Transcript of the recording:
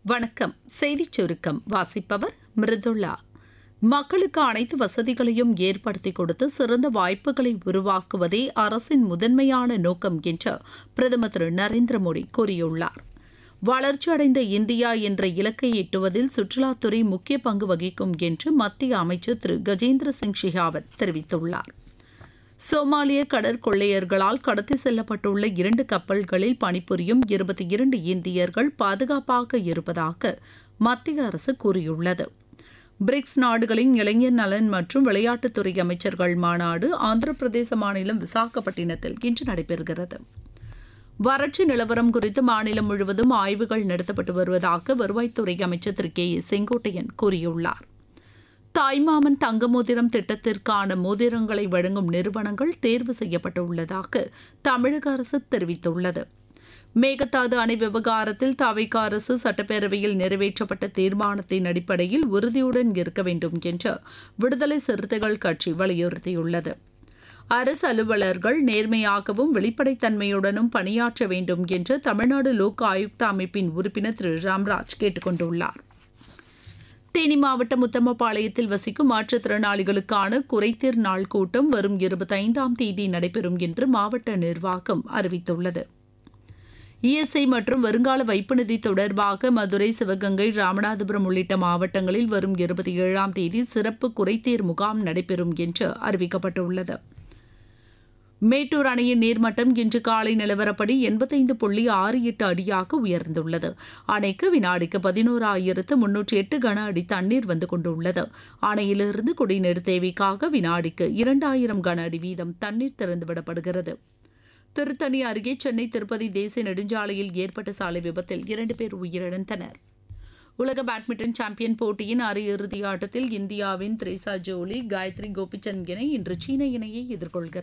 வணக்கம் செய்திச் சுருக்கம் வாசிப்பவர் மிருதுளா மக்களுக்கு அனைத்து வசதிகளையும் ஏற்படுத்தி கொடுத்து சிறந்த வாய்ப்புகளை உருவாக்குவதே அரசின் முதன்மையான நோக்கம் என்று பிரதமர் திரு நரேந்திர மோடி கூறியுள்ளார் வளர்ச்சியடைந்த இந்தியா என்ற இலக்கை எட்டுவதில் சுற்றுலாத்துறை முக்கிய பங்கு வகிக்கும் என்று மத்திய அமைச்சர் திரு கஜேந்திர சிங் ஷெகாவத் தெரிவித்துள்ளார் சோமாலிய கடற்கொள்ளையர்களால் கடத்தி செல்லப்பட்டுள்ள இரண்டு கப்பல்களில் பணிபுரியும் இருபத்தி இரண்டு இந்தியர்கள் பாதுகாப்பாக இருப்பதாக மத்திய அரசு கூறியுள்ளது பிரிக்ஸ் நாடுகளின் இளைஞர் நலன் மற்றும் விளையாட்டுத்துறை அமைச்சர்கள் மாநாடு ஆந்திர பிரதேச மாநிலம் விசாகப்பட்டினத்தில் இன்று நடைபெறுகிறது வறட்சி நிலவரம் குறித்து மாநிலம் முழுவதும் ஆய்வுகள் நடத்தப்பட்டு வருவதாக வருவாய்த்துறை அமைச்சர் திரு கே ஏ செங்கோட்டையன் கூறியுள்ளார் தாய்மாமன் தங்க மோதிரம் திட்டத்திற்கான மோதிரங்களை வழங்கும் நிறுவனங்கள் தேர்வு செய்யப்பட்டுள்ளதாக தமிழக அரசு தெரிவித்துள்ளது மேகதாது அணை விவகாரத்தில் தவிக அரசு சட்டப்பேரவையில் நிறைவேற்றப்பட்ட தீர்மானத்தின் அடிப்படையில் உறுதியுடன் இருக்க வேண்டும் என்று விடுதலை சிறுத்தைகள் கட்சி வலியுறுத்தியுள்ளது அரசு அலுவலர்கள் நேர்மையாகவும் வெளிப்படைத்தன்மையுடனும் பணியாற்ற வேண்டும் என்று தமிழ்நாடு லோக் ஆயுக்தா அமைப்பின் உறுப்பினர் திரு ராம்ராஜ் கேட்டுக் கொண்டுள்ளார் தேனி மாவட்டம் உத்தமபாளையத்தில் வசிக்கும் மாற்றுத்திறனாளிகளுக்கான குறைதீர் நாள் கூட்டம் வரும் இருபத்தைந்தாம் தேதி நடைபெறும் என்று மாவட்ட நிர்வாகம் அறிவித்துள்ளது இஎஸ்ஐ மற்றும் வருங்கால வைப்பு நிதி தொடர்பாக மதுரை சிவகங்கை ராமநாதபுரம் உள்ளிட்ட மாவட்டங்களில் வரும் இருபத்தி ஏழாம் தேதி சிறப்பு குறைதீர் முகாம் நடைபெறும் என்று அறிவிக்கப்பட்டுள்ளது மேட்டூர் அணையின் நீர்மட்டம் இன்று காலை நிலவரப்படி எண்பத்தைந்து புள்ளி ஆறு எட்டு அடியாக உயர்ந்துள்ளது அணைக்கு வினாடிக்கு பதினோராயிரத்து முன்னூற்றி எட்டு கன அடி தண்ணீர் வந்து கொண்டுள்ளது அணையிலிருந்து குடிநீர் தேவைக்காக வினாடிக்கு இரண்டாயிரம் கன அடி வீதம் தண்ணீர் திறந்துவிடப்படுகிறது திருத்தணி அருகே சென்னை திருப்பதி தேசிய நெடுஞ்சாலையில் ஏற்பட்ட சாலை விபத்தில் இரண்டு பேர் உயிரிழந்தனர் உலக பேட்மிண்டன் சாம்பியன் போட்டியின் அரையிறுதி ஆட்டத்தில் இந்தியாவின் த்ரேசா ஜோலி காயத்ரி கோபிச்சந்த் இணை இன்று சீன இணையை எதிர்கொள்கிறது